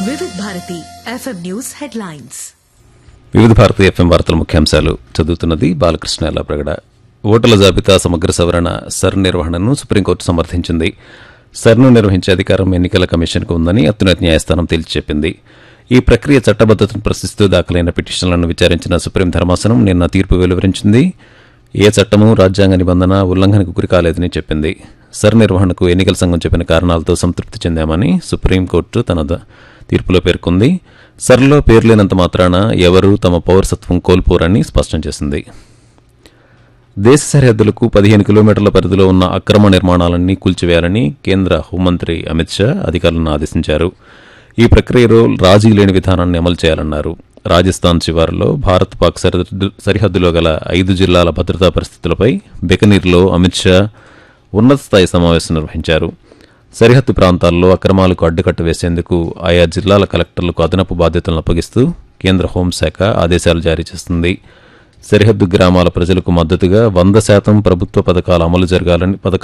వివిధ Bharati FM news headlines వివిధ భారతీయ FM వార్తల ముఖ్యాంశాలు చదువుతున్నది బాలకృష్ణ ఎల్లప్రగడ ఓటర్ల జాబితా సమగ్ర సవరణ సర్ నిర్వహణను సుప్రీంకోర్టు సమర్థించింది సర్ను నిర్వహించే అధికారం ఎన్నికల కమిషన్కు ఉందని అత్యున్నత న్యాయస్థానం తేల్చి చెప్పింది ఈ ప్రక్రియ చట్టబద్దతను ప్రశ్నిస్తూ దాఖలైన పిటిషన్లను విచారించిన సుప్రీం ధర్మాసనం నిన్న తీర్పు వెలువరించింది ఏ చట్టము రాజ్యాంగ నిబంధన ఉల్లంఘనకు గురి కాలేదని చెప్పింది సర్ నిర్వహణకు ఎన్నికల సంఘం చెప్పిన కారణాలతో సంతృప్తి చెందామని సుప్రీంకోర్టు తన ద- తీర్పులో పేర్కొంది సర్లో పేరు లేనంత మాత్రాన ఎవరూ తమ పౌరసత్వం కోల్పోరని స్పష్టం చేసింది దేశ సరిహద్దులకు పదిహేను కిలోమీటర్ల పరిధిలో ఉన్న అక్రమ నిర్మాణాలన్నీ కూల్చివేయాలని కేంద్ర హోంమంత్రి అమిత్ షా అధికారులను ఆదేశించారు ఈ ప్రక్రియలో రాజీ లేని విధానాన్ని అమలు చేయాలన్నారు రాజస్థాన్ శివారులో భారత్ పాక్ సరిహద్దు సరిహద్దులో గల ఐదు జిల్లాల భద్రతా పరిస్థితులపై బెకనీర్లో అమిత్ షా ఉన్నత స్థాయి సమావేశం నిర్వహించారు సరిహద్దు ప్రాంతాల్లో అక్రమాలకు అడ్డుకట్ట వేసేందుకు ఆయా జిల్లాల కలెక్టర్లకు అదనపు బాధ్యతలను అప్పగిస్తూ కేంద్ర హోంశాఖ ఆదేశాలు జారీ చేస్తుంది సరిహద్దు గ్రామాల ప్రజలకు మద్దతుగా వంద శాతం ప్రభుత్వ పథకాల అమలు జరగాలని పథకాలు